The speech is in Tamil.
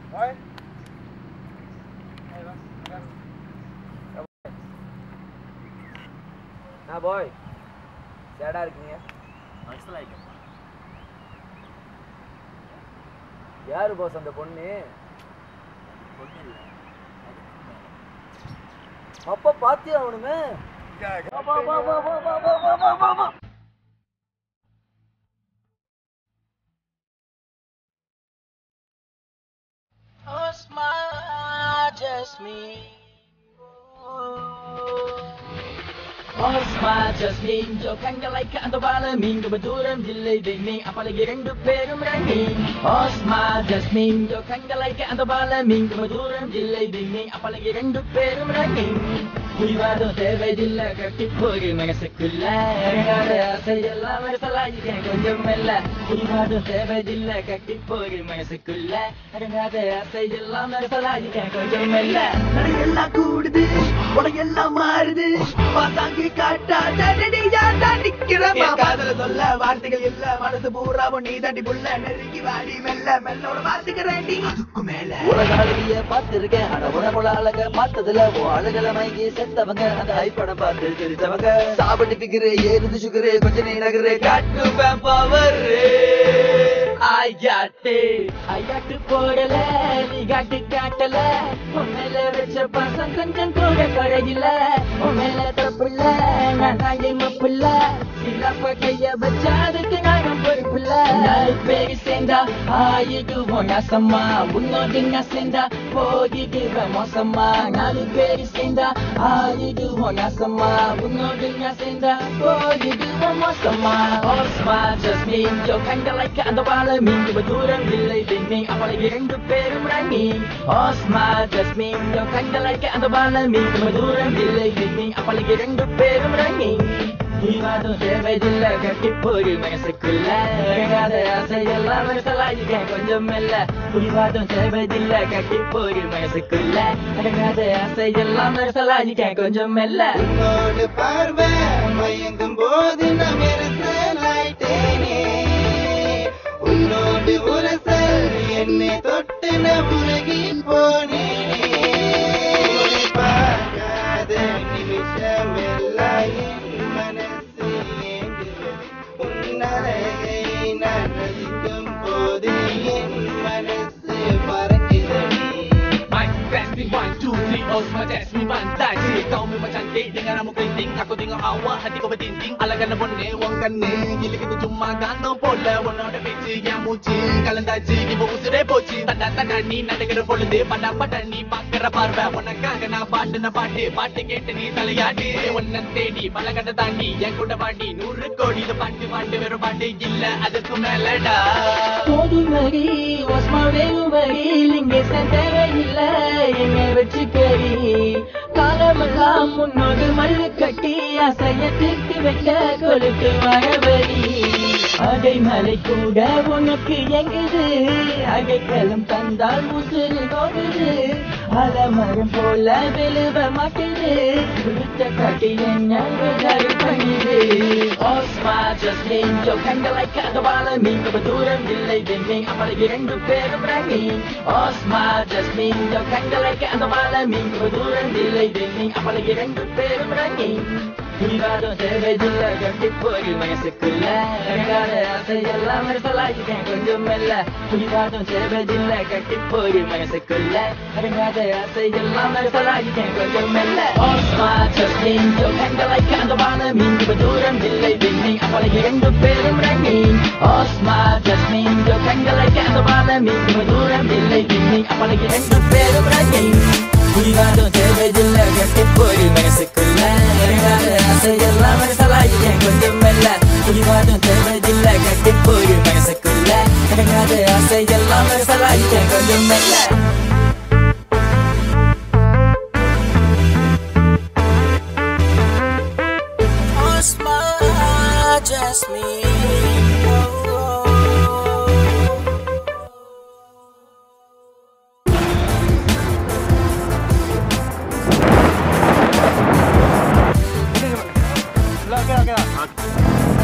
Boy. ஆ பாய் சேடா இருக்கீங்க யாரு பாஸ் அந்த பொண்ணு அப்ப பாத்தியா அவனுமே வா, வா, வா, வா, வா, வா, வா, வா, வா, வா. Osma Jasmine Jokanga like அந்த பாலமீன் ரொம்ப தூரம் இல்லை விண்மீன் அப்பலகி ரெண்டு பேரும் ரங்கீன் Osma Jasmine Jokanga like அந்த பாலமீன் ரொம்ப தூரம் இல்லை விண்மீன் அப்பலகி ரெண்டு பேரும் ரங்கீன் புரிவாதம் தேவையில்லை கட்டி போய் மனசுக்குள்ள இறங்காத ஆசையெல்லாம் மனசலாயிட்டேன் கொஞ்சம் மெல்ல புரிவாதம் தேவையில்லை கட்டி போய் மனசுக்குள்ள இறங்காத ஆசையெல்லாம் மனசலாயிட்டேன் கொஞ்சம் மெல்ல எல்லாம் கூடுது உடையெல்லாம் மாறுது பாத்தாங்கி காட்டாத நடிகையாண்டா நிக்கிறேன் காதல சொல்ல வார்த்தைகள் இல்ல மனசு பூராவும் நீ தண்டி புள்ள நெருங்கி வாடி மெல்ல மெல்லோட பாத்துக்கிறேன் நீ அதுக்கு மேல உலகாளிய பார்த்திருக்கேன் ஆனா உனக்குள்ள அழக பார்த்ததுல உன் அழகுல மயங்கி செத்தவங்க அந்த ஐப்படம் பார்த்து தெரிஞ்சவங்க சாப்பிட்டு பிக்கிறே ஏறுது சுகரே கொஞ்ச நீ நகரே காட்டு பவர் ஐயாட்டு ஐயாட்டு போடல நீ காட்டு காட்டல உன் மேல வச்ச பாசம் கொஞ்சம் கூட குறையில உன் மேல தப்புல நான் தாண்டி மப்புல சிலப்ப கைய வச்சா அதுக்கு நானும் பொறுப்புல நாலு பேரு சேர்ந்தா ஆயிடுவோம் நாசமா உன்னோடு நான் சேர்ந்தா போயிடுவேன் மோசமா நாலு பேரு சேர்ந்தா ஆயிடுவோம் நாசமா உன்னோடு நான் சேர்ந்தா போயிடுவேன் மோசமா ஓஸ்மா ஜஸ்மின் ஜோ கண்டலைக்க அந்த பால மீண்டும் தூரம் இல்லை விண்ணி அவளை இரண்டு பேரும் ரங்கி ஓஸ்மா ஜஸ்மின் ஜோ கண்டலைக்க அந்த பால மீண்டும் தூரம் இல்லை விண்ணி அவளை இரண்டு பேரும் ரங்கி புரிவாதும் தேவையில்லை கட்டி போய் மனசுக்குள்ள இறங்காத ஆசையெல்லாம் மனசலாகிட்டேன் கொஞ்சம் மெல்ல புரிவாதும் தேவையில்லை கட்டி போய் மனசுக்குள்ள இறங்காத ஆசையெல்லாம் மனசலாகிட்டேன் கொஞ்சம் மெல்ல உன்னோடு பார்வை மயங்கும் போது நான் மெரிசலாயிட்டேனே உன்னோடு உரசல் என்னை தொட்டு நான் உருகி போனேனே உன்னை பார்க்காத நிமிஷம் எல்லாம் என் மனசு ஏங்குது உன்னழகை நான் ரசிக்கும் போது என் மனசு மறக்கிறதே Mike, that's me one, two, three, oh, semua that's me pandai Ciri kau memang cantik dengan rambut keriting Aku tengok awak, hati kau berdinding Alang-alang bonne, wang kane Gila kita cuma ganteng போல உன்னோட பேச்சு என் மூச்சு கலந்தாச்சு இப்போ உசுரே போச்சு தண்டா தண்டா நீ நடக்கிற பொழுது படா பட நீ பாக்குற பார்வை உனக்காக நான் பாட்டுன பாட்டு பாட்டு கேட்டு நீ தலையாட்டு உன்னை தேடி பல கட்ட தாண்டி என் கூட பாடி நூறு கோடி இது பாட்டு பாட்டு வெறும் பாட்டு இல்ல அதுக்கு மேலடா போதுமடி ஒஸ்மா வேணுமடி லிங்கேசன் தேவையில்லை என்னை வச்சுக்கடி காலமெல்லாம் முன்னோடு மல்லு கட்டி அசைய தீர்த்து வைக்க கொழுத்து மழவரி அடை மலை கூட உனக்கு எங்குது அடைக்கலம் தந்தால் உசுறு போகுது அலமரம் போல விழுவ மாட்டுது கொடுத்த காட்டி என்ன விதறி பண்ணுது ஓஸ்மா ஜஸ்மின் ஜோ கண்களை காதவால மீண்டும் தூரம் இல்லை வெண்ணை அவளை இரண்டு பேரும் ரங்கி ஓஸ்மா ஜஸ்மின் ஜோ கண்களை காதவால மீண்டும் தூரம் இல்லை வெண்ணை அவளை இரண்டு பேரும் ரங்கி புரிவாதம் தேவையில்லை கட்டி போய் மனசுக்குள்ள இறங்காத ஆசையெல்லாம் மனசலாகிட்டேன் கொஞ்சம் மெல்ல புரிவாதம் தேவையில்லை கட்டி போய் மனசுக்குள்ள இறங்காத ஆசையெல்லாம் மனசலாகிட்டேன் கொஞ்சம் மெல்ல ஓஸ்மா ஜஸ்மின் ஜோ கண்களை காந்தவான மீண்டும் தூரம் இல்லை விண்ணை அவளை இரண்டு பேரும் ரங்கி ஓஸ்மா ஜஸ்மின் ஜோ கண்களை காந்தவான மீண்டும் தூரம் இல்லை விண்ணை அவளை இரண்டு பேரும் ரங்கி புரிவாதம் தேவையில்லை கட்டி போய் மனசுக்குள்ள இறங்காத ஆசையெல்லாம் மனசலாகிட்டேன் கொஞ்சம் மெல்ல புரிவாதம் தேவையில்லை கட்டி போய் மனசுக்குள்ள இறங்காத ஆசையெல்லாம் மனசலாகிட்டேன் கொஞ்சம் மெல்ல Okey, okey.